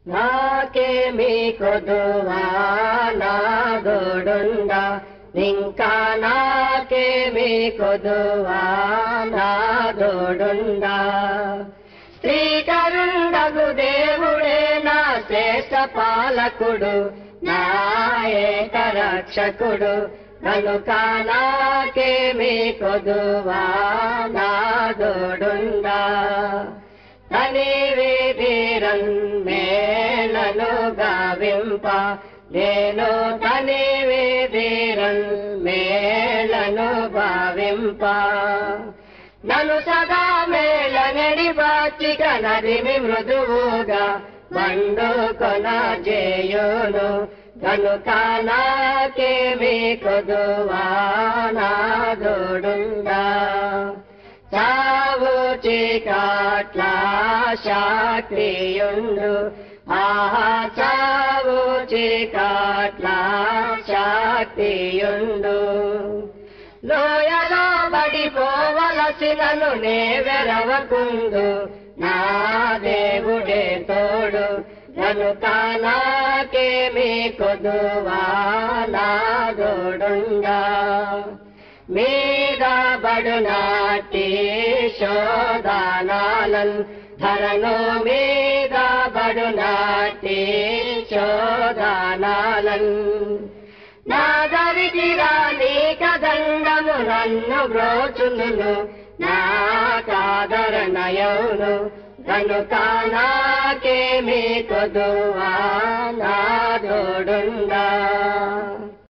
నాకేమి కొదువా నాదోడుండా ఇంకా నాకేమి కొదువా నాదోడుండా శ్రీకరుండగు దేవుడే నా శ్రేష్ఠ పాలకుడు నా ఏక రక్షకుడు కనుక నాకేమి కొదువా నాదోడుండా తనివి వీరన్ మేళను గావింప నేను తనివి వీరన్ మేళను భావింప నన్ను సదా మేళ నెడిబాచిక నదిమి మృదువుగా బండు కొన చేయును కనుక నాకేమి కొదువా నాదోడుందా చావు చీకాట్ల శాక్రియుండు ఆహా చావు చీకాట్ల శాక్రియుండు లోయలో పడిపోవలసినను నే వెరవకుందు నా దేవుడే తోడు కనుక నాకేమి కొదువా నాదోడుండా మీద బడునాటి శోధనాలన్ ధరను మీద బడునాటి శోధనాలన్ నా దరికి రాని కదండము నన్ను బ్రోచును నా కాదరణయౌను కనుక నాకేమి కొదువా నాదోడుండా